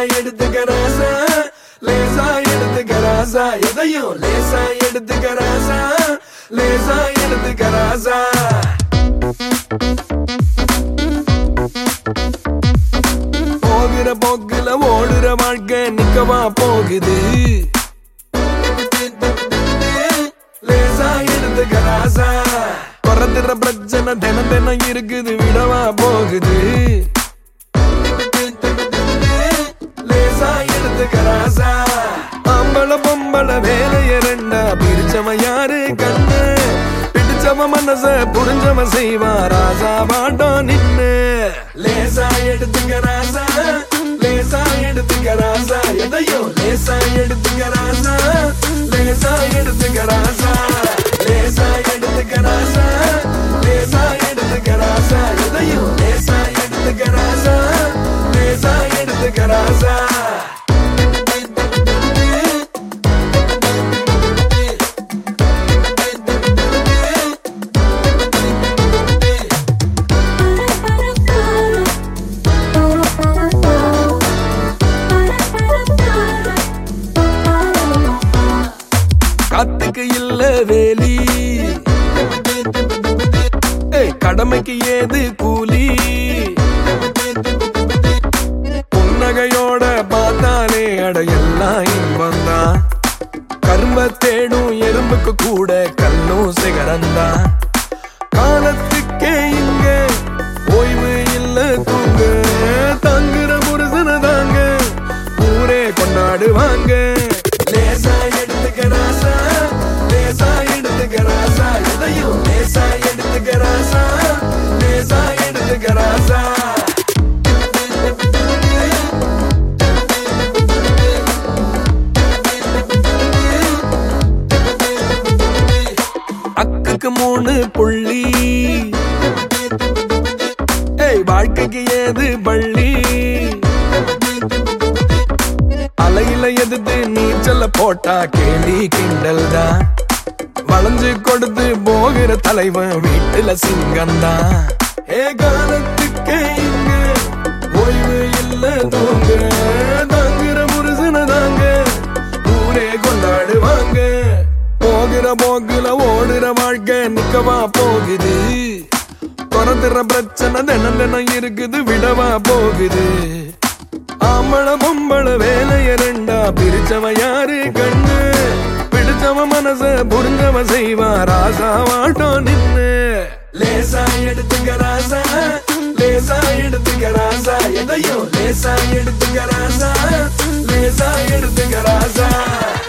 எடுத்துக்க ராசா லேசா எடுத்துக்க ராசா எதையும் லேசா எடுத்துக்க ராசா லேசா எடுத்துக்க ராசா போகிற போக்குல ஓடுற வாழ்க்கை நிக்கவா போகுது லேசா எடுத்துக்க ராசா குறத்துற பிரச்சனை தினம் தினம் இருக்குது விடவா போகுது லேசா எடுத்துக்க ராசா ஆம்பள பொம்பள வேலைய ரெண்டா பிரிச்சவன் யாரு கண்ணு பிடிச்சவன் மனச புரிஞ்சவன் செய்வா ராசா பாட்டம் நின்னு லேசா எடுத்துக்க ராசா லேசா எடுத்துக்க ராசா எதையும் லேசா எடுத்துக்க ராசா லேசா எடுத்துக்க ராசா லேசா எடுத்துக்க ராசா லேசா எடுத்துக்க ராசா எதையும் லேசா எடுத்துக்க ராசா லேசா எடுத்துக்க ராசா காத்துக்கு இல்ல வேலி ஏய், கடமைக்கு ஏது கூலி புன்னகையோட பார்த்தாலே அட எல்லாம் இன்பந்தான் கரும்ப தேடும் எறும்புக்கு கூட கல்லும் சிகரந்தான் காலத்துக்கே இங்க ஓய்வு இல்ல தூங்க தங்குற புருஷன தாங்க ஊரே கொண்டாடுவாங்க லேசா எடுத்துக்க ராசா லேசா எடுத்துக்க ராசா எதையும் லேசா எடுத்துக்க ராசா லேசா எடுத்துக்க ராசா அக்குக்கு மூணு புள்ளி ஏய் வாழ்க்கைக்கு ஏது பள்ளி அலையில எதிர்த்து நீச்சல போட்டா கேலி கிண்டல் தான் வளைஞ்சு கொடுத்து போகிற தலைவன் வீட்டுல சிங்கந்தான் ஏ காலத்துக்கே இங்க ஓய்வு இல்ல தூங்க தாங்குற புருஷன தாங்க ஊரே கொண்டாடுவாங்க போகிற போக்குல ஓடுற வாழ்க்கை நிக்கவா போகுது துறந்துற பிரச்சனை தினம் தினம் இருக்குது விடவா போகுது ஆம்பள பொம்பள வேலைய ரெண்டா பிரிச்சவன் யாரு கண்ணு பிடிச்சவன் மனச புரிஞ்சவன் செய்வான் ராசா வாட்டம் நின்னு லேசா எடுத்துக்க ராசா லேசா எடுத்துக்க ராசா எதையும் லேசா எடுத்துக்க ராசா லேசா எடுத்துக்க ராசா